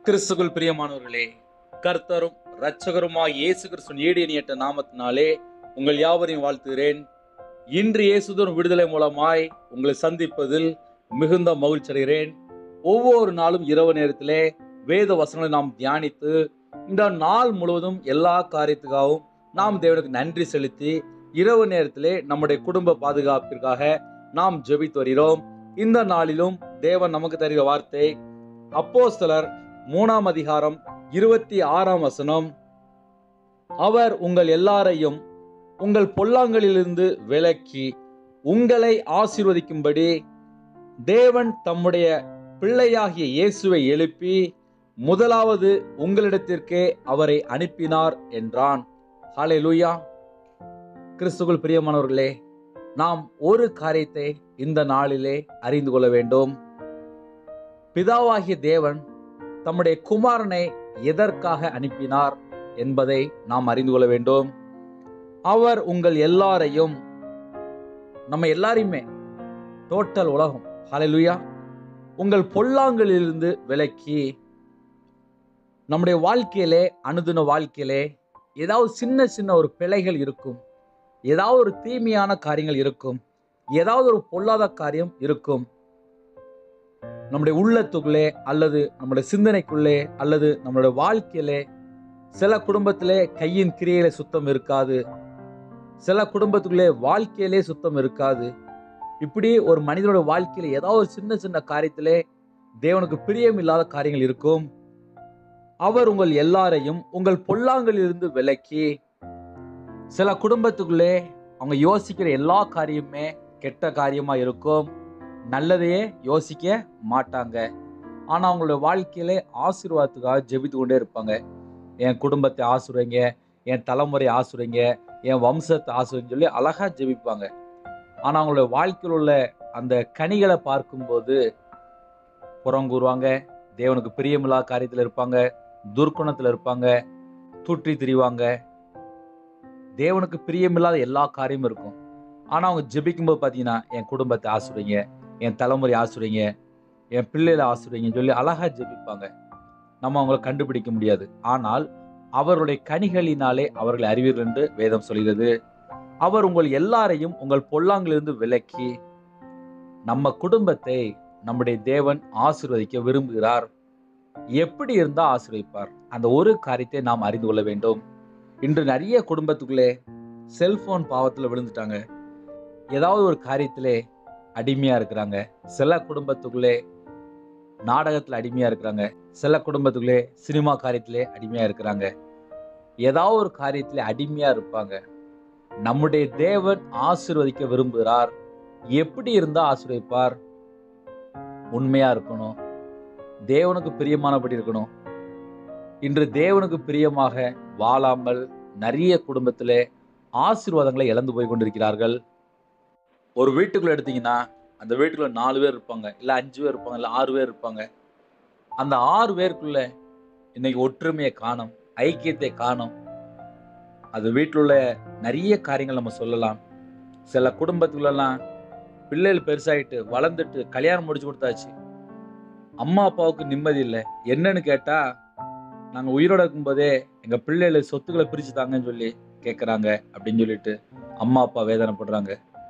கிறிஸ்துக்குள் பிரியமானவர்களே கர்த்தரும் இரட்சகருமாய் இயேசு கிறிஸ்துவின் ஈடியணியற்ற நாமத்தினாலே உங்கள் யாவரையும் வாழ்த்துகிறேன் இன்று இயேசுதன் விடுதலை மூலமாய் உங்களை சந்திப்பதில் மிகுந்த மகிழ்ச்சி அடைகிறேன் ஒவ்வொரு நாளும் இரவு நேரத்திலே வேத வசனங்களை நாம் தியானித்து இந்த நாள் முழுவதும் எல்லா காரியத்துக்காகவும் நாம் தேவனுக்கு நன்றி செலுத்தி இரவு நேரத்திலே நம்முடைய குடும்ப பாதுகாப்பிற்காக நாம் ஜெபித்து வருகிறோம் இந்த நாளிலும் தேவன் நமக்கு தருகிற வார்த்தை அப்போஸ்தலர் மூணாம் அதிகாரம் இருபத்தி ஆறாம் வசனம் அவர் உங்கள் எல்லாரையும் உங்கள் பொல்லாங்களிலிருந்து விலக்கி உங்களை ஆசீர்வதிக்கும்படி தேவன் தம்முடைய பிள்ளையாகிய இயேசுவை எழுப்பி முதலாவது உங்களிடத்திற்கே அவரை அனுப்பினார் என்றான் ஹalleluya கிறிஸ்துக்குள் பிரியமானவர்களே நாம் ஒரு காரியத்தை இந்த நாளிலே அறிந்து கொள்ள வேண்டும் பிதாவாகிய தேவன் தம்முடைய குமாரனை எதற்காக அனுப்பினார் என்பதை நாம் அறிந்து கொள்ள வேண்டும் அவர் உங்கள் எல்லாரையும் நம்ம எல்லாரையுமே டோட்டல் உலகம் ஹalleluya உங்கள் பொல்லாங்களிலிருந்து விலக்கி நம்முடைய வாழ்க்கையிலே அனுதின வாழ்க்கையிலே ஏதாவது சின்ன சின்ன ஒரு பிழைகள் இருக்கும் ஏதாவது ஒரு தீமையான காரியங்கள் இருக்கும் ஏதாவது ஒரு பொல்லாத காரியம் இருக்கும் நம்முடைய உள்ளத்துக்குள்ளே அல்லது நம்முடைய சிந்தனைக்குள்ளே அல்லது நம்மளுடைய வாழ்க்கையிலே சில குடும்பத்திலே கையின் கிரியையில சுத்தம் இருக்காது சில குடும்பத்துக்குள்ளே வாழ்க்கையிலே சுத்தம் இருக்காது இப்படி ஒரு மனிதனோட வாழ்க்கையில ஏதாவது ஒரு சின்ன சின்ன காரியத்திலே தேவனுக்கு பிரியம் இல்லாத காரியங்கள் இருக்கும் அவர் உங்கள் எல்லாரையும் உங்கள் பொல்லாங்களிலிருந்து விலக்கி சில குடும்பத்துக்குள்ளே அவங்க யோசிக்கிற எல்லா காரியமுமே கெட்ட காரியமா இருக்கும் நல்லதையே யோசிக்க மாட்டாங்க ஆனா அவங்களோட வாழ்க்கையிலே ஆசீர்வாதத்துக்காக ஜெபித்து கொண்டே இருப்பாங்க என் குடும்பத்தை ஆசுரைங்க என் தலைமுறை ஆசுரைங்க என் வம்சத்தை ஆசுரைங்க சொல்லி அழகா ஜெபிப்பாங்க ஆனா அவங்களோட வாழ்க்கையில் உள்ள அந்த கனிகளை பார்க்கும்போது புறங்கூறுவாங்க தேவனுக்கு பிரியமில்லாத காரியத்தில் இருப்பாங்க துர்க்குணத்தில் இருப்பாங்க தூற்றி திரிவாங்க தேவனுக்கு பிரியமில்லாத எல்லா காரியமும் இருக்கும் ஆனால் அவங்க ஜெபிக்கும்போது பார்த்தீங்கன்னா என் குடும்பத்தை ஆசுறீங்க என் தலைமுறை ஆசுறீங்க என் பிள்ளைகளை ஆசுறீங்கன்னு சொல்லி அழகா ஜெபிப்பாங்க நம்ம அவங்கள கண்டுபிடிக்க முடியாது ஆனால் அவருடைய கனிகளினாலே அவர்களை அறிவீர்கள் என்று வேதம் சொல்கிறது அவர் உங்கள் எல்லாரையும் உங்கள் பொல்லாங்கிலிருந்து விலக்கி நம்ம குடும்பத்தை நம்முடைய தேவன் ஆசீர்வதிக்க விரும்புகிறார் எப்படி இருந்தா ஆசீர்வதிப்பார் அந்த ஒரு காரியத்தை நாம் அறிந்து கொள்ள வேண்டும் இன்று நிறைய குடும்பத்துக்குள்ளே செல்போன் பாவத்தில் விழுந்துட்டாங்க ஏதாவது ஒரு காரியத்திலே அடிமையா இருக்கிறாங்க சில குடும்பத்துக்குள்ளே நாடகத்தில் அடிமையா இருக்கிறாங்க சில குடும்பத்துக்குள்ளே சினிமா காரியத்திலே அடிமையா இருக்கிறாங்க ஏதாவது ஒரு காரியத்திலே அடிமையா இருப்பாங்க நம்முடைய தேவன் ஆசீர்வதிக்க விரும்புகிறார் எப்படி இருந்தா ஆசீர்வதிப்பார் உண்மையா இருக்கணும் தேவனுக்கு பிரியமானபடி இருக்கணும் இன்று தேவனுக்கு பிரியமாக வாழாமல் நிறைய குடும்பத்திலே ஆசீர்வாதங்களை இழந்து போய் கொண்டிருக்கிறார்கள் ஒரு வீட்டுக்குள்ள எடுத்தீங்கன்னா அந்த வீட்டுக்குள்ள நாலு பேர் இருப்பாங்க இல்லை அஞ்சு பேர் இருப்பாங்க இல்லை ஆறு பேர் இருப்பாங்க அந்த ஆறு பேருக்குள்ள இன்னைக்கு ஒற்றுமையை காணும் ஐக்கியத்தை காணும் அது வீட்டில் உள்ள நிறைய காரியங்கள் நம்ம சொல்லலாம் சில குடும்பத்துக்குள்ளெல்லாம் பிள்ளைகள் பெருசாயிட்டு வளர்ந்துட்டு கல்யாணம் முடிச்சு கொடுத்தாச்சு அம்மா அப்பாவுக்கு நிம்மதி இல்லை என்னன்னு கேட்டா நாங்க உயிரோட இருக்கும்போதே எங்க பிள்ளைகளை சொத்துக்களை பிரிச்சு தாங்கன்னு சொல்லி கேட்குறாங்க அப்படின்னு சொல்லிட்டு அம்மா அப்பா வேதனைப்படுறாங்க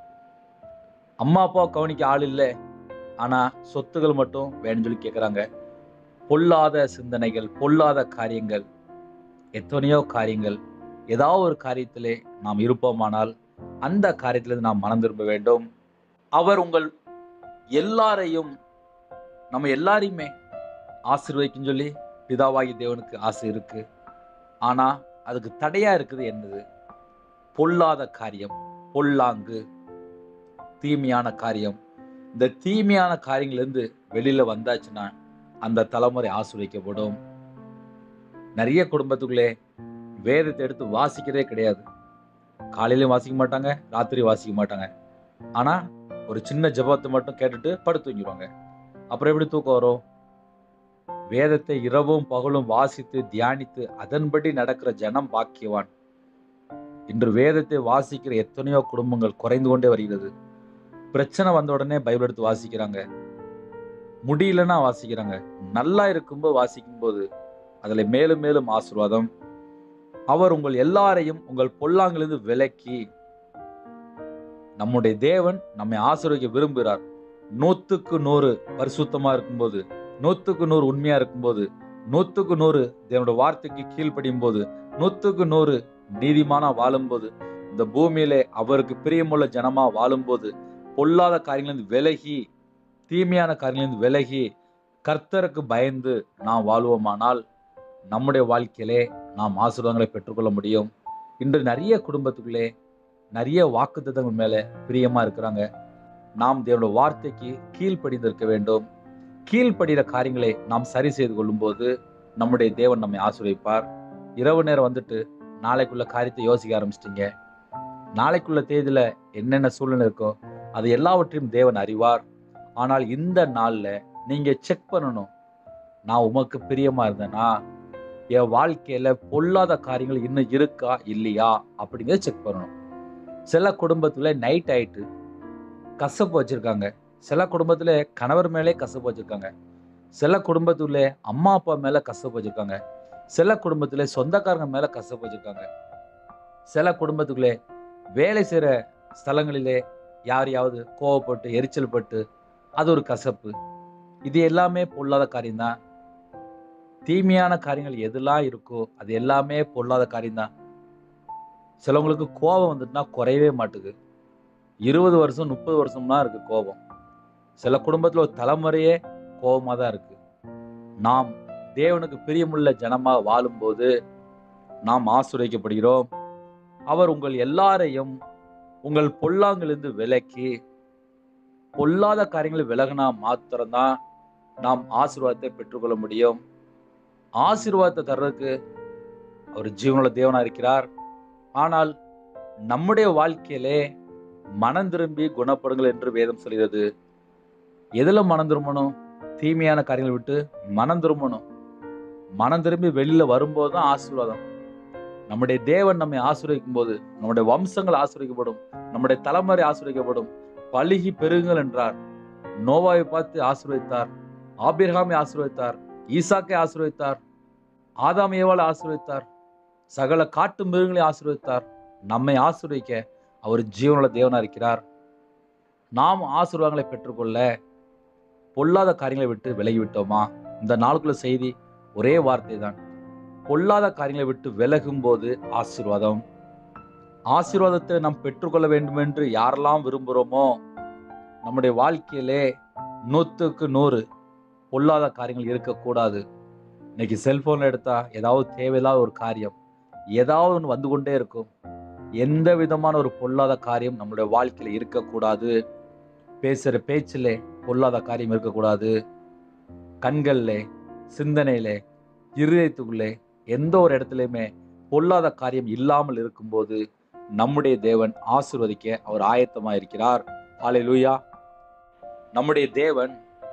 அம்மா அப்பாவை கவனிக்க ஆள் இல்லை ஆனா சொத்துகள் மட்டும் வேணும்னு சொல்லி கேட்குறாங்க பொல்லாத சிந்தனைகள் பொல்லாத காரியங்கள் எத்தனையோ காரியங்கள் ஏதாவது ஒரு காரியத்திலே நாம் இருப்போமானால் அந்த காரியத்திலிருந்து நாம் மனம் திரும்ப வேண்டும் அவர் உங்கள் எல்லாரையும் நம்ம எல்லாரையுமே ஆசீர்வதிக்கும் சொல்லி பிதாவாகி தேவனுக்கு ஆசை இருக்கு ஆனா அதுக்கு தடையா இருக்குது என்னது பொல்லாத காரியம் பொல்லாங்கு தீமையான காரியம் இந்த தீமையான காரியங்கள்லேருந்து வெளியில வந்தாச்சுன்னா அந்த தலைமுறை ஆசீர்வதிக்கப்படும் நிறைய குடும்பத்துக்குள்ளே வேதத்தை எடுத்து வாசிக்கிறதே கிடையாது காலையிலையும் வாசிக்க மாட்டாங்க ராத்திரி வாசிக்க மாட்டாங்க ஆனா ஒரு சின்ன ஜெபத்தை மட்டும் கேட்டுட்டு படுத்து தூங்கிடுவாங்க அப்புறம் எப்படி தூக்கம் வரும் வேதத்தை இரவும் பகலும் வாசித்து தியானித்து அதன்படி நடக்கிற ஜனம் பாக்கியவான் இன்று வேதத்தை வாசிக்கிற எத்தனையோ குடும்பங்கள் குறைந்து கொண்டே வருகிறது பிரச்சனை வந்த உடனே பைபிள் எடுத்து வாசிக்கிறாங்க முடியலன்னா வாசிக்கிறாங்க நல்லா இருக்கும்போது வாசிக்கும்போது அதுல மேலும் மேலும் ஆசீர்வாதம் அவர் உங்கள் எல்லாரையும் உங்கள் பொல்லாங்கிலிருந்து விலக்கி நம்முடைய தேவன் நம்மை ஆசீர்வதிக்க விரும்புகிறார் நூத்துக்கு நூறு பரிசுத்தமா இருக்கும்போது நூத்துக்கு நூறு உண்மையா இருக்கும்போது நூத்துக்கு நூறு தேவனுடைய வார்த்தைக்கு கீழ்ப்படியும் போது நூத்துக்கு நூறு நீதிமானா வாழும்போது இந்த பூமியிலே அவருக்கு பிரியமுள்ள ஜனமா வாழும்போது பொல்லாத காரியங்களிலிருந்து விலகி தீமையான காரியங்களிலிருந்து விலகி கர்த்தருக்கு பயந்து நாம் வாழ்வோமானால் நம்முடைய வாழ்க்கையிலே நாம் ஆசீர்வாதங்களை பெற்றுக்கொள்ள முடியும் இன்று நிறைய குடும்பத்துக்குள்ளே நிறைய வாக்குத்தத்தங்கள் மேல பிரியமா இருக்கிறாங்க நாம் தேவனுடைய வார்த்தைக்கு கீழ்ப்படிந்திருக்க வேண்டும் கீழ்ப்படுகிற காரியங்களை நாம் சரி செய்து கொள்ளும்போது நம்முடைய தேவன் நம்மை ஆசீர்வதிப்பார் இரவு நேரம் வந்துட்டு நாளைக்குள்ள காரியத்தை யோசிக்க ஆரம்பிச்சிட்டீங்க நாளைக்குள்ள தேதியில என்னென்ன சூழ்நிலை இருக்கோ அது எல்லாவற்றையும் தேவன் அறிவார் ஆனால் இந்த நாள்ல நீங்க செக் பண்ணணும் நான் உமக்கு பிரியமா இருந்தேனா என் வாழ்க்கையில பொல்லாத காரியங்கள் இன்னும் இருக்கா இல்லையா அப்படிங்கிறத செக் பண்ணணும் சில குடும்பத்துல நைட் ஆயிட்டு கசப்பு வச்சிருக்காங்க சில குடும்பத்துல கணவர் மேலே கசப்பு வச்சிருக்காங்க சில குடும்பத்துல அம்மா அப்பா மேல கசப்பு வச்சிருக்காங்க சில குடும்பத்துல சொந்தக்காரங்க மேல கசப்பு வச்சிருக்காங்க சில குடும்பத்துக்குள்ளே வேலை செய்யற ஸ்தலங்களிலே யாரையாவது கோவப்பட்டு எரிச்சல் பட்டு அது ஒரு கசப்பு இது எல்லாமே பொல்லாத காரியம்தான் தீமையான காரியங்கள் எதெல்லாம் இருக்கோ அது எல்லாமே பொல்லாத காரியம்தான் சிலவங்களுக்கு கோபம் வந்துட்டுனா குறையவே மாட்டுது இருபது வருஷம் முப்பது வருஷம்லாம் இருக்கு கோபம் சில குடும்பத்துல ஒரு தலைமுறையே கோபமா தான் இருக்கு நாம் தேவனுக்கு பிரியமுள்ள ஜனமா வாழும்போது நாம் ஆசுரைக்கப்படுகிறோம் அவர் உங்கள் எல்லாரையும் உங்கள் பொல்லாங்கிலிருந்து விலக்கி பொல்லாத காரியங்களை விலகினா மாத்திரம்தான் நாம் ஆசீர்வாதத்தை பெற்றுக்கொள்ள முடியும் ஆசீர்வாதத்தை தர்றதுக்கு அவர் ஜீவனுள்ள தேவனா இருக்கிறார் ஆனால் நம்முடைய வாழ்க்கையிலே மனம் திரும்பி குணப்படுங்கள் என்று வேதம் சொல்கிறது எதுல மனம் திரும்பணும் தீமையான காரியங்களை விட்டு மனம் திரும்பணும் மனம் திரும்பி வெளியில வரும்போது தான் ஆசீர்வாதம் நம்முடைய தேவன் நம்மை ஆசீர்வதிக்கும் போது நம்முடைய வம்சங்கள் ஆசீர்வதிக்கப்படும் நம்முடைய தலைமுறை ஆசீர்வதிக்கப்படும் பழுகி பெருங்கள் என்றார் நோவாவை பார்த்து ஆசீர்வதித்தார் ஆபிரகாமை ஆசீர்வதித்தார் ஈசாக்கை ஆசீர்வதித்தார் ஆதாம் ஏவாளை ஆசீர்வதித்தார் சகல காட்டு மிருகங்களை ஆசீர்வதித்தார் நம்மை ஆசீர்வதிக்க அவர் ஜீவனுள்ள தேவனா இருக்கிறார் நாம் ஆசீர்வாதங்களை பெற்றுக்கொள்ள பொல்லாத காரியங்களை விட்டு விலகி விட்டோமா இந்த நாளுக்குள்ள செய்தி ஒரே வார்த்தை தான் பொல்லாத காரியங்களை விட்டு விலகும் போது ஆசீர்வாதம் ஆசீர்வாதத்தை நாம் பெற்றுக்கொள்ள வேண்டும் என்று யாரெல்லாம் விரும்புகிறோமோ நம்முடைய வாழ்க்கையிலே நூற்றுக்கு நூறு பொல்லாத காரியங்கள் இருக்கக்கூடாது இன்னைக்கு செல்போன்ல எடுத்தா ஏதாவது தேவையில்லாத ஒரு காரியம் ஏதாவது ஒன்று வந்து கொண்டே இருக்கும் எந்த விதமான ஒரு பொல்லாத காரியம் நம்மளுடைய வாழ்க்கையில இருக்கக்கூடாது பேசுற பேச்சிலே பொல்லாத காரியம் இருக்கக்கூடாது கண்கள்ல சிந்தனையில இருதயத்துக்குள்ளே எந்த ஒரு இடத்துலையுமே பொல்லாத காரியம் இல்லாமல் இருக்கும்போது நம்முடைய தேவன் ஆசிர்வதிக்க அவர் ஆயத்தமா இருக்கிறார் ஹalleluya நம்முடைய தேவன்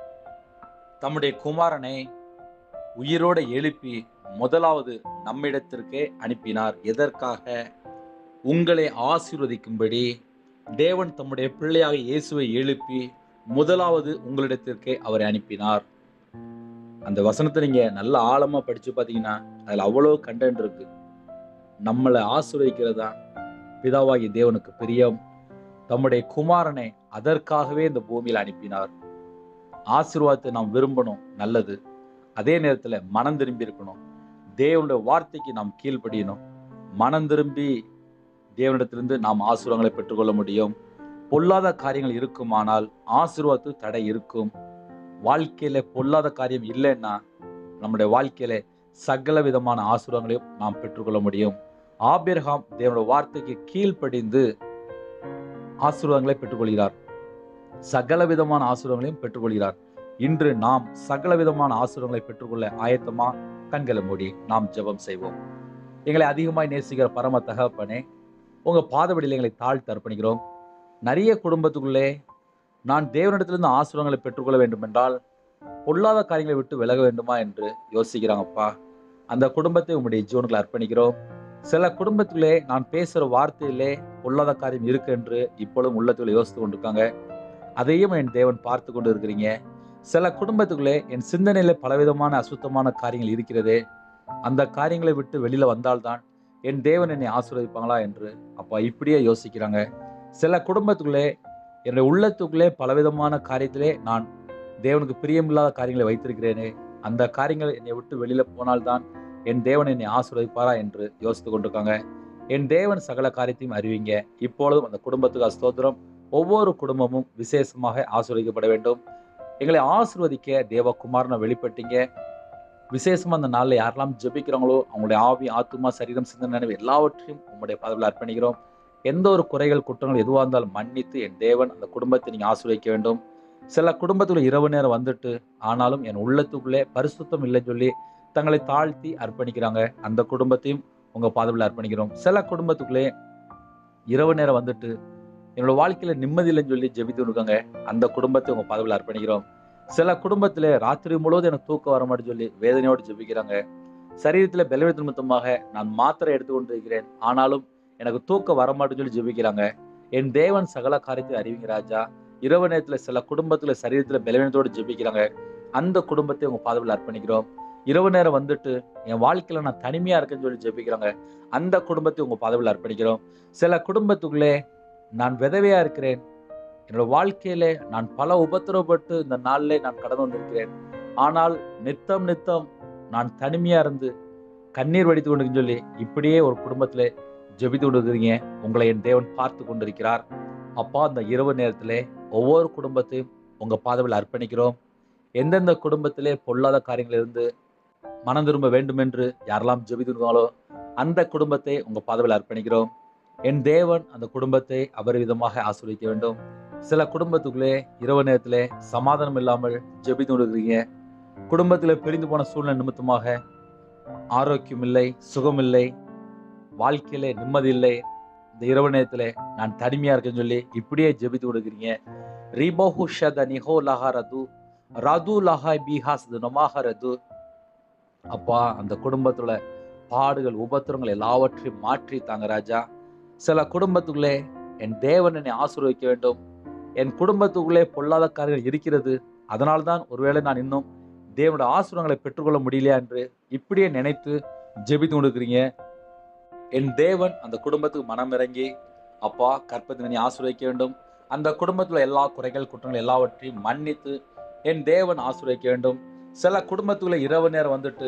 தம்முடைய குமாரனை உயிரோட எழுப்பி முதலாவது நம்மிடத்திற்கே அனுப்பினார் எதற்காக உங்களை ஆசீர்வதிக்கும்படி தேவன் தம்முடைய பிள்ளையாக இயேசுவை எழுப்பி முதலாவது உங்களிடத்திற்கே அவரை அனுப்பினார் அந்த வசனத்தை நீங்க நல்ல ஆழமா படிச்சு பார்த்தீங்கன்னா அதுல அவ்வளோ கண்டென்ட் இருக்கு நம்மளை ஆசீர்வதிக்கிறதா பிதாவாகி தேவனுக்கு பிரியம் தம்முடைய குமாரனை அதற்காகவே இந்த பூமியில் அனுப்பினார் ஆசீர்வாதத்தை நாம் விரும்பணும் நல்லது அதே நேரத்துல மனம் திரும்பி இருக்கணும் தேவனுடைய வார்த்தைக்கு நாம் கீழ்ப்படியணும் மனம் திரும்பி தேவனிடத்திலிருந்து நாம் ஆசீர்வாதங்களை பெற்றுக்கொள்ள முடியும் பொல்லாத காரியங்கள் இருக்குமானால் ஆசீர்வாதத்து தடை இருக்கும் வாழ்க்கையில பொல்லாத காரியம் இல்லைன்னா நம்முடைய வாழ்க்கையில சகல விதமான ஆசீர்வாதங்களையும் நாம் பெற்றுக்கொள்ள முடியும் ஆபிரகாம் தேவனுடைய வார்த்தைக்கு கீழ்ப்படிந்து ஆசீர்வாதங்களை பெற்றுக்கொள்கிறார் சகல விதமான ஆசீர்வாதங்களையும் பெற்றுக்கொள்கிறார் இன்று நாம் சகல விதமான ஆசீர்வாதங்களை பெற்றுக்கொள்ள ஆயத்தமா கண்களை மூடி நாம் ஜெபம் செய்வோம் எங்களை அதிகமாய் நேசிக்கிற பரம தகப்பனே உங்க பாதவடியில் எங்களை தாழ்த்து அர்ப்பணிக்கிறோம் நிறைய குடும்பத்துக்குள்ளே நான் தேவனிடத்திலிருந்து ஆசீர்வாதங்களை பெற்றுக்கொள்ள வேண்டும் என்றால் பொல்லாத காரியங்களை விட்டு விலக வேண்டுமா என்று யோசிக்கிறாங்கப்பா அந்த குடும்பத்தை உங்களுடைய ஜீவனுக்குள்ள அர்ப்பணிக்கிறோம் சில குடும்பத்திலே நான் பேசுற வார்த்தையிலே பொல்லாத காரியம் இருக்கு என்று இப்பொழுதும் உள்ளத்துல யோசித்து கொண்டிருக்காங்க அதையும் என் தேவன் பார்த்து கொண்டு இருக்கிறீங்க சில குடும்பத்துக்குள்ளே என் சிந்தனையில பலவிதமான அசுத்தமான காரியங்கள் இருக்கிறதே அந்த காரியங்களை விட்டு வெளியில வந்தால்தான் என் தேவன் என்னை ஆசீர்வதிப்பாங்களா என்று அப்பா இப்படியே யோசிக்கிறாங்க சில குடும்பத்துக்குள்ளே என்னுடைய உள்ளத்துக்குள்ளே பலவிதமான காரியத்திலே நான் தேவனுக்கு பிரியமில்லாத காரியங்களை வைத்திருக்கிறேனே அந்த காரியங்கள் என்னை விட்டு வெளியில போனால்தான் என் தேவன் என்னை ஆசீர்வதிப்பாரா என்று யோசித்து கொண்டிருக்காங்க என் தேவன் சகல காரியத்தையும் அறிவிங்க இப்பொழுதும் அந்த குடும்பத்துக்கு ஸ்தோத்திரம் ஒவ்வொரு குடும்பமும் விசேஷமாக ஆசீர்வதிக்கப்பட வேண்டும் எங்களை ஆசீர்வதிக்க தேவகுமாரனை வெளிப்பட்டீங்க விசேஷமா அந்த நாளில் யாரெல்லாம் ஜெபிக்கிறாங்களோ அவங்களுடைய ஆவி ஆத்துமா சரீரம் சிந்தனை நினைவு எல்லாவற்றையும் உங்களுடைய பதவியில் அர்ப்பணிக்கிறோம் எந்த ஒரு குறைகள் குற்றங்கள் எதுவாக இருந்தாலும் மன்னித்து என் தேவன் அந்த குடும்பத்தை நீங்கள் ஆசீர்வதிக்க வேண்டும் சில குடும்பத்துக்குள்ள இரவு நேரம் வந்துட்டு ஆனாலும் என் உள்ளத்துக்குள்ளே பரிசுத்தம் இல்லைன்னு சொல்லி தங்களை தாழ்த்தி அர்ப்பணிக்கிறாங்க அந்த குடும்பத்தையும் உங்க பாதவில் அர்ப்பணிக்கிறோம் சில குடும்பத்துக்குள்ளே இரவு நேரம் வந்துட்டு என்னோட வாழ்க்கையில நிம்மதி இல்லைன்னு சொல்லி ஜெபித்து இருக்காங்க அந்த குடும்பத்தை உங்க பாதவில் அர்ப்பணிக்கிறோம் சில குடும்பத்துல ராத்திரி முழுவதும் எனக்கு தூக்கம் வர மாட்டேன்னு சொல்லி வேதனையோடு ஜெபிக்கிறாங்க சரீரத்துல பலவீனத்து நிமித்தமாக நான் மாத்திரை எடுத்துக்கொண்டு இருக்கிறேன் ஆனாலும் எனக்கு தூக்கம் வர மாட்டேன்னு சொல்லி ஜெபிக்கிறாங்க என் தேவன் சகல காரியத்தை அறிவிங்க ராஜா இரவு நேரத்துல சில குடும்பத்துல சரீரத்துல பலவீனத்தோடு ஜெபிக்கிறாங்க அந்த குடும்பத்தை உங்க பாதவில் அர்ப்பணிக்கிறோம் இரவு நேரம் வந்துட்டு என் வாழ்க்கையில நான் தனிமையா இருக்கேன்னு சொல்லி ஜெபிக்கிறாங்க அந்த குடும்பத்தை உங்க பதவியில் அர்ப்பணிக்கிறோம் சில குடும்பத்துக்குள்ளே நான் விதவையா இருக்கிறேன் என்னோட வாழ்க்கையிலே நான் பல உபத்திரவப்பட்டு இந்த நாளிலே நான் கடந்து வந்திருக்கிறேன் ஆனால் நித்தம் நித்தம் நான் தனிமையா இருந்து கண்ணீர் வடித்து கொண்டு சொல்லி இப்படியே ஒரு குடும்பத்திலே ஜெபித்து கொண்டு இருக்கிறீங்க உங்களை என் தேவன் பார்த்து கொண்டிருக்கிறார் அப்பா அந்த இரவு நேரத்திலே ஒவ்வொரு குடும்பத்தையும் உங்க பாதவில் அர்ப்பணிக்கிறோம் எந்தெந்த குடும்பத்திலே பொல்லாத காரியங்கள் இருந்து மனம் திரும்ப வேண்டும் என்று யாரெல்லாம் ஜெபித்துருக்காங்களோ அந்த குடும்பத்தை உங்க பாதவில் அர்ப்பணிக்கிறோம் என் தேவன் அந்த குடும்பத்தை அபரிவிதமாக ஆசீர்வதிக்க வேண்டும் சில குடும்பத்துக்குள்ளே இரவு நேரத்திலே சமாதானம் இல்லாமல் ஜெபித்து கொண்டிருக்கிறீங்க குடும்பத்தில் பிரிந்து போன சூழ்நிலை நிமித்தமாக ஆரோக்கியம் இல்லை சுகம் இல்லை வாழ்க்கையிலே நிம்மதி இல்லை இந்த இரவு நேரத்திலே நான் தனிமையா இருக்கேன்னு சொல்லி இப்படியே ஜெபித்து கொடுக்குறீங்க ரிபோஹு ஷத நிஹோ லஹாரது ரது லஹாய் பீஹாஸ் நொமாஹரது அப்பா அந்த குடும்பத்துல பாடுகள் உபத்திரங்கள் எல்லாவற்றையும் மாற்றி தாங்க ராஜா சில குடும்பத்துக்குள்ளே என் தேவன் என்னை ஆசீர்வதிக்க வேண்டும் என் குடும்பத்துக்குள்ளே பொல்லாத காரியங்கள் இருக்கிறது அதனால்தான் ஒருவேளை நான் இன்னும் தேவனுடைய ஆசீர்வாதங்களை பெற்றுக்கொள்ள முடியலையா என்று இப்படியே நினைத்து ஜெபித்து கொண்டிருக்கிறீங்க என் தேவன் அந்த குடும்பத்துக்கு மனம் இறங்கி அப்பா கற்பத்தை நீ ஆசீர்வதிக்க வேண்டும் அந்த குடும்பத்துல எல்லா குறைகள் குற்றங்கள் எல்லாவற்றையும் மன்னித்து என் தேவன் ஆசீர்வதிக்க வேண்டும் சில குடும்பத்துக்குள்ள இரவு நேரம் வந்துட்டு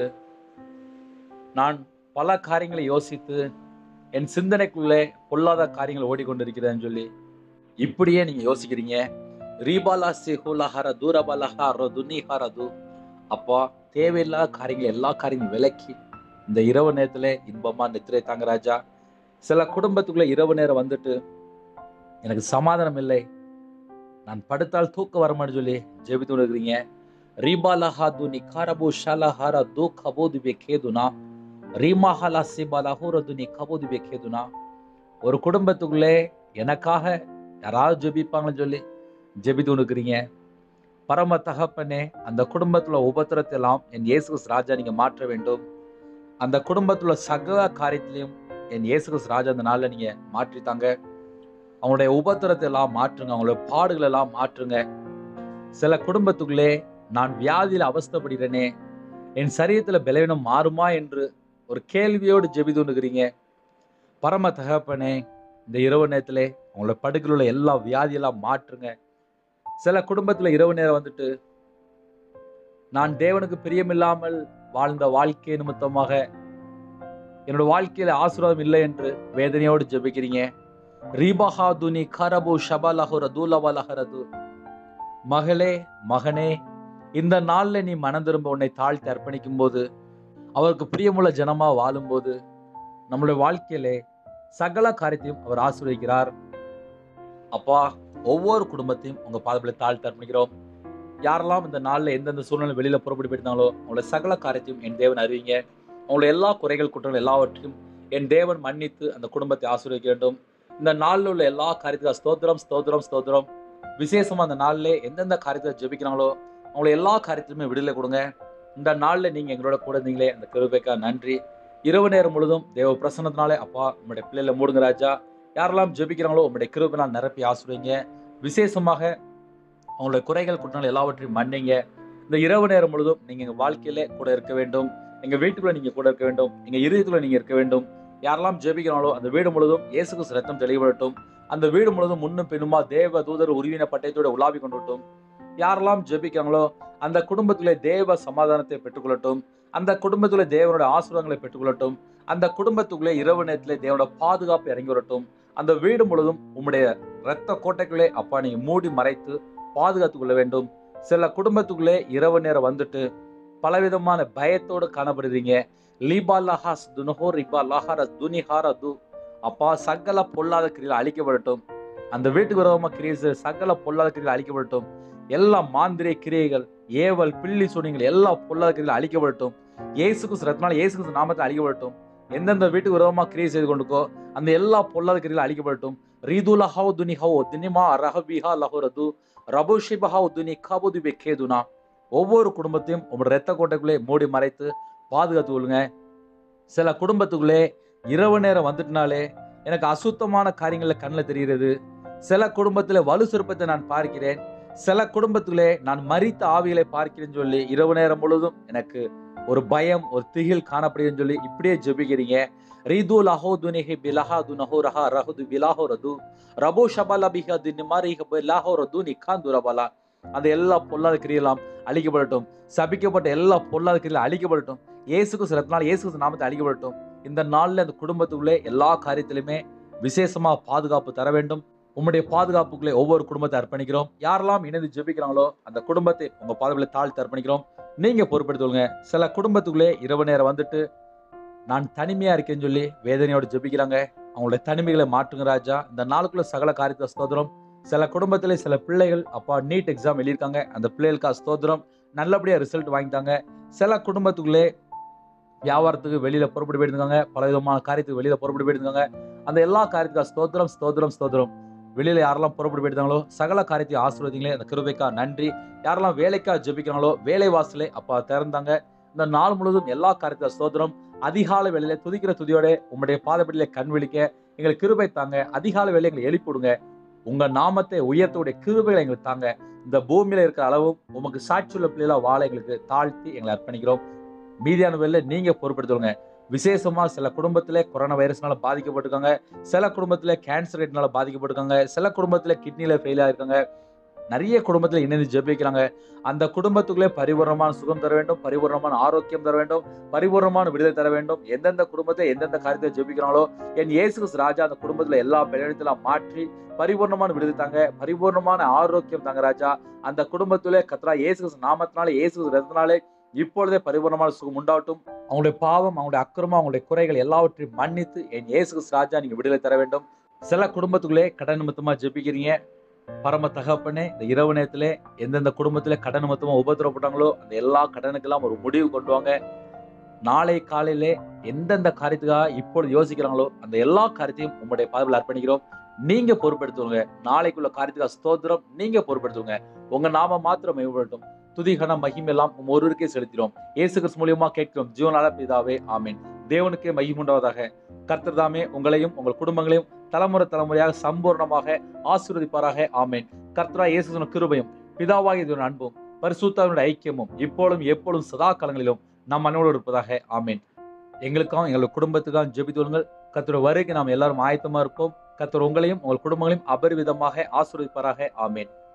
நான் பல காரியங்களை யோசித்து என் சிந்தனைக்குள்ளே பொல்லாத காரியங்கள் ஓடிக்கொண்டிருக்கிறேன்னு சொல்லி இப்படியே நீங்க யோசிக்கிறீங்க ரீபாலா சிஹுலஹர தூரபலஹர துனிஹரது அப்பா தேவையில்லாத காரியங்கள் எல்லா காரியங்களும் விலக்கி இந்த இரவு நேரத்துல இன்பமா நித்திரை தாங்க ராஜா சில குடும்பத்துக்குள்ள இரவு நேரம் வந்துட்டு எனக்கு சமாதானம் இல்லை நான் படுத்தால் தூக்க வரமான்னு சொல்லி ஜெபித்து இருக்கிறீங்க ரீபாலஹா துனி காரபு ஷலஹார தூ கபோது கேதுனா ரீமாஹலா சிபாலஹூரதுனி கபோது கேதுனா ஒரு குடும்பத்துக்குள்ளே எனக்காக யாராவது ஜெபிப்பாங்கன்னு சொல்லி ஜெபித்து இருக்கிறீங்க பரம தகப்பனே அந்த குடும்பத்துல உபத்திரத்தை எல்லாம் என் இயேசு கிறிஸ்து ராஜா நீங்க மாற்ற வேண்டும் அந்த குடும்பத்துல சகல காரியத்திலையும் என் இயேசு கிறிஸ்து ராஜா அந்த நாள்ல நீங்க மாற்றித்தாங்க அவங்களுடைய உபத்திரத்தை எல்லாம் மாற்றுங்க அவங்களுடைய பாடுகளை எல்லாம் மாற்றுங்க சில குடும்பத்துக்குள்ளே நான் வியாதியில அவஸ்தைப்படுகிறேனே என் சரீரத்துல பலவீனம் மாறுமா என்று ஒரு கேள்வியோடு ஜெபித்து கொண்டுக்கிறீங்க பரம தகப்பனே இந்த இரவு நேரத்திலே உங்களோட படுக்கையில் உள்ள எல்லா வியாதியெல்லாம் மாற்றுங்க சில குடும்பத்துல இரவு நேரம் வந்துட்டு நான் தேவனுக்கு பிரியமில்லாமல் வாழ்ந்த வாழ்க்கை நிமித்தமாக என்னோட வாழ்க்கையில ஆசீர்வாதம் இல்லை என்று வேதனையோடு ஜெபிக்கிறீங்க ரீபஹா துனி கரபு ஷபலஹுர தூலவலஹரது மகளே மகனே இந்த நாள்ல நீ மனம் திரும்ப உன்னை தாழ்த்தி அர்ப்பணிக்கும் போது அவருக்கு பிரியமுள்ள ஜனமா வாழும்போது நம்மளுடைய வாழ்க்கையிலே சகல காரியத்தையும் அவர் ஆசீர்வதிக்கிறார் அப்பா ஒவ்வொரு குடும்பத்தையும் உங்க பாதங்களை தாழ்த்தி அர்ப்பணிக்கிறோம் யாரெல்லாம் இந்த நாள்ல எந்தெந்த சூழ்நிலை வெளியில புறப்பட்டு போயிருந்தாங்களோ அவங்களோட சகல காரியத்தையும் என் தேவன் அறிவிங்க அவங்களோட எல்லா குறைகள் குற்றங்கள் எல்லாவற்றையும் என் தேவன் மன்னித்து அந்த குடும்பத்தை ஆசீர்வதிக்க வேண்டும் இந்த நாளில் உள்ள எல்லா காரியத்துக்கும் ஸ்தோத்திரம் ஸ்தோத்திரம் ஸ்தோத்திரம் விசேஷமா அந்த நாளிலே எந்தெந்த காரியத்தை ஜெபிக்கிறாங்களோ அவங்கள எல்லா காரியத்திலுமே விடுதலை கொடுங்க இந்த நாளில் நீங்க எங்களோட கூட இருந்தீங்களே அந்த கிருபைக்கா நன்றி இரவு நேரம் முழுதும் தேவ பிரசன்னத்தினாலே அப்பா உங்களுடைய பிள்ளைகளை மூடுங்க ராஜா யாரெல்லாம் ஜெபிக்கிறாங்களோ உங்களுடைய கிருபினால் நிரப்பி ஆசிரியங்க விசேஷமாக அவங்களுடைய குறைகள் குற்றங்கள் எல்லாவற்றையும் மன்னிங்க இந்த இரவு நேரம் முழுதும் நீங்க எங்க வாழ்க்கையில கூட இருக்க வேண்டும் எங்க வீட்டுக்குள்ள நீங்க கூட இருக்க வேண்டும் எங்க இருதயத்துல நீங்க இருக்க வேண்டும் யாரெல்லாம் ஜெபிக்கிறாங்களோ அந்த வீடு முழுதும் இயேசு கிறிஸ்து ரத்தம் தெளிவுபடட்டும் அந்த வீடு முழுதும் முன்னும் பின்னுமா தேவ தூதர் உருவின பட்டயத்தோட உலாவி கொண்டுட்டும் யாரெல்லாம் ஜெபிக்கிறாங்களோ அந்த குடும்பத்திலே தேவ சமாதானத்தை பெற்றுக்கொள்ளட்டும் அந்த குடும்பத்திலே தேவனோட ஆசீர்வாதங்களை பெற்றுக்கொள்ளட்டும் அந்த குடும்பத்துக்குள்ளே இரவு நேரத்திலே தேவனோட பாதுகாப்பு இறங்கி வரட்டும் அந்த வீடு முழுதும் உம்முடைய இரத்த கோட்டைக்குள்ளே அப்பா நீங்க மூடி மறைத்து பாதுகாத்துக் கொள்ள வேண்டும் சில குடும்பத்துக்குள்ளே இரவு நேரம் வந்துட்டு பலவிதமான பயத்தோடு காணப்படுறீங்க லீபா லஹாஸ் துனஹோ ரிபா லஹார துனிஹார து அப்பா சகல பொல்லாத கிரியில் அழிக்கப்படட்டும் அந்த வீட்டுக்கு விரோதமா கிரியை சகல பொல்லாத கிரியில் அழிக்கப்படட்டும் எல்லா மாந்திரிய கிரியைகள் ஏவல் பில்லி சூனியங்கள் எல்லா பொல்லாத கிரியில் அழிக்கப்படட்டும் இயேசு கிறிஸ்து ரத்னால இயேசு கிறிஸ்து நாமத்தில் அழிக்கப்படட்டும் எந்தெந்த வீட்டுக்கு விரோதமா கிரியை செய்து கொண்டுக்கோ அந்த எல்லா பொல்லாத கிரியில் அழிக்கப்படட்டும் ரீது லஹாவ் துனி ஹவ் தினிமா ரஹபிஹா லஹுரது ரபுஷிபஹாவ் துனி கபுது பெக்கேதுனா ஒவ்வொரு குடும்பத்தையும் உங்களோட ரத்த கோட்டைக்குள்ளே மூடி மறைத்து பாதுகாத்து கொள்ளுங்க சில குடும்பத்துக்குள்ளே இரவு நேரம் வந்துட்டுனாலே எனக்கு அசுத்தமான காரியங்கள்ல கண்ணில் தெரிகிறது சில குடும்பத்துல வலு சிற்பத்தை நான் பார்க்கிறேன் சில குடும்பத்திலே நான் மரித்த ஆவிகளை பார்க்கிறேன்னு சொல்லி இரவு நேரம் முழுதும் எனக்கு ஒரு பயம் ஒரு திகில் காணப்படுதுன்னு சொல்லி இப்படியே ஜெபிக்கிறீங்க ரீது லஹோ துனிஹி பிலஹா துனஹோ ரஹா ரஹது பிலாஹோ ரது ரபோ ஷபாலா பிஹா துனி மாரிஹ பிலாஹோ ரது நிக்காந்து ரபலா அந்த எல்லா பொல்லாத கிரியெல்லாம் அழிக்கப்படட்டும் சபிக்கப்பட்ட எல்லா பொல்லாத கிரியும் அழிக்கப்படட்டும் இயேசுக்கு சிலத்தினால் இயேசுக்கு நாமத்தை அழிக்கப்படட்டும் இந்த நாள்ல அந்த குடும்பத்துக்குள்ளே எல்லா காரியத்திலுமே விசேஷமா பாதுகாப்பு தர வேண்டும் உம்முடைய பாதுகாப்புக்குள்ளே ஒவ்வொரு குடும்பத்தை அர்ப்பணிக்கிறோம் யாரெல்லாம் இணைந்து ஜெபிக்கிறாங்களோ அந்த குடும்பத்தை உங்க பாதுகாப்புல தாழ்த்து அர்ப்பணிக்கிறோம் நீங்க பொறுப்பெடுத்துக்கோங்க சில குடும்பத்துக்குள்ளே இரவு நேரம் வந்துட்டு நான் தனிமையா இருக்கேன்னு சொல்லி வேதனையோடு ஜெபிக்கிறாங்க அவங்களுடைய தனிமைகளை மாற்றுங்க ராஜா இந்த நாளுக்குள்ள சகல காரியத்தை ஸ்தோத்திரம் சில குடும்பத்துல சில பிள்ளைகள் அப்பா நீட் எக்ஸாம் எழுதியிருக்காங்க அந்த பிள்ளைகளுக்கு ஸ்தோத்திரம் நல்லபடியா ரிசல்ட் வாங்கிட்டாங்க சில குடும்பத்துக்குள்ளே வியாபாரத்துக்கு வெளியில புறப்பட்டு போயிருந்தாங்க பல விதமான காரியத்துக்கு வெளியில புறப்பட்டு போயிருந்தாங்க அந்த எல்லா காரியத்துக்கும் ஸ்தோத்திரம் ஸ்தோத்திரம் ஸ்தோத்திரம் வெளியில யாரெல்லாம் புறப்பட்டு போயிருந்தாங்களோ சகல காரியத்தையும் ஆசீர்வதிங்களே அந்த கிருபைக்கா நன்றி யாரெல்லாம் வேலைக்கா ஜெபிக்கிறாங்களோ வேலை வாசலே அப்பா திறந்தாங்க இந்த நாள் முழுவதும் எல்லா காரியத்தையும் ஸ்தோத்திரம் அதிகாலை வேலையில துதிக்கிற துதியோட உங்களுடைய பாதப்படியில கண் விழிக்க எங்களுக்கு கிருபை தாங்க அதிகாலை வேலையை எங்களை எழுப்பிடுங்க உங்க நாமத்தை உயர்த்தவுடைய கிருபைகளை எங்களுக்கு தாங்க இந்த பூமியில இருக்கிற அளவும் உமக்கு சாட்சியுள்ள பிள்ளைகளா வாழ எங்களுக்கு தாழ்த்தி எங்களை அர்ப்பணிக்கிறோம் மீதியான வேலை நீங்க பொறுப்படுத்துவங்க விசேஷமா சில குடும்பத்துல கொரோனா வைரஸ்னால பாதிக்கப்பட்டிருக்காங்க சில குடும்பத்துல கேன்சர் ரேட்னால பாதிக்கப்பட்டிருக்காங்க சில குடும்பத்துல கிட்னில ஃபெயில் ஆயிருக்காங்க நிறைய குடும்பத்துல இணைந்து ஜெபிக்கிறாங்க அந்த குடும்பத்துக்குள்ளே பரிபூர்ணமான சுகம் தர வேண்டும் பரிபூர்ணமான ஆரோக்கியம் தர வேண்டும் பரிபூர்ணமான விடுதலை தர வேண்டும் எந்தெந்த குடும்பத்தை எந்தெந்த காரியத்தை ஜெபிக்கிறாங்களோ என் இயேசு கிறிஸ்து ராஜா அந்த குடும்பத்துல எல்லா பலனத்தெல்லாம் மாற்றி பரிபூர்ணமான விடுதலை தாங்க பரிபூர்ணமான ஆரோக்கியம் தாங்க ராஜா அந்த குடும்பத்திலே கத்ரா இயேசு கிறிஸ்து நாமத்தினாலே இயேசு கிறிஸ்து ரத்தத்தினாலே இப்பொழுதே பரிபூர்ணமான சுகம் உண்டாகட்டும் அவங்களுடைய பாவம் அவங்களுடைய அக்கிரமம் அவங்களுடைய குறைகள் எல்லாவற்றையும் மன்னித்து என் இயேசு கிறிஸ்து ராஜா நீங்க விடுதலை தர வேண்டும் சில குடும்பத்துக்குள்ளே கடன் நிமித்தமா ஜெபிக்கிறீங்க பரம தகப்பனே இந்த இரவு நேரத்திலே எந்தெந்த குடும்பத்திலே கடன் நிமித்தமா உபத்திரப்பட்டாங்களோ அந்த எல்லா கடனுக்கெல்லாம் ஒரு முடிவு கொண்டு வாங்க நாளை காலையிலே எந்தெந்த காரியத்துக்காக இப்பொழுது யோசிக்கிறாங்களோ அந்த எல்லா காரியத்தையும் உங்களுடைய பாதுகாப்பில் அர்ப்பணிக்கிறோம் நீங்க பொறுப்பெடுத்துவங்க நாளைக்குள்ள காரியத்துக்காக ஸ்தோத்திரம் நீங்க பொறுப்பெடுத்துவங்க உங்க நாம மாத்திரம் மேம்படட்டும் துதிகன மகிமெல்லாம் உம் ஒருவருக்கே செலுத்தினோம் இயேசு கிறிஸ்து மூலியமா கேட்கிறோம் ஜீவனால பிதாவே ஆமீன் தேவனுக்கே மகிமுண்டாவதாக கர்த்தர் தாமே உங்களையும் உங்கள் குடும்பங்களையும் தலைமுறை தலைமுறையாக சம்பூர்ணமாக ஆசீர்வதிப்பாராக ஆமேன் கர்த்தரா இயேசு கிருபையும் பிதாவாகிய தேவன் அன்பும் பரிசுத்தாவினுடைய ஐக்கியமும் இப்பொழுதும் எப்பொழுதும் சதா காலங்களிலும் நம் மனோடு இருப்பதாக ஆமேன் எங்களுக்காகவும் எங்கள் குடும்பத்துக்காகவும் ஜெபித்துள்ளுங்கள் கர்த்தர் வருகை நாம் எல்லாரும் ஆயத்தமா இருப்போம் கர்த்தர் உங்களையும் உங்கள் குடும்பங்களையும் அபரிவிதமாக ஆசீர்வதிப்பாராக ஆமேன்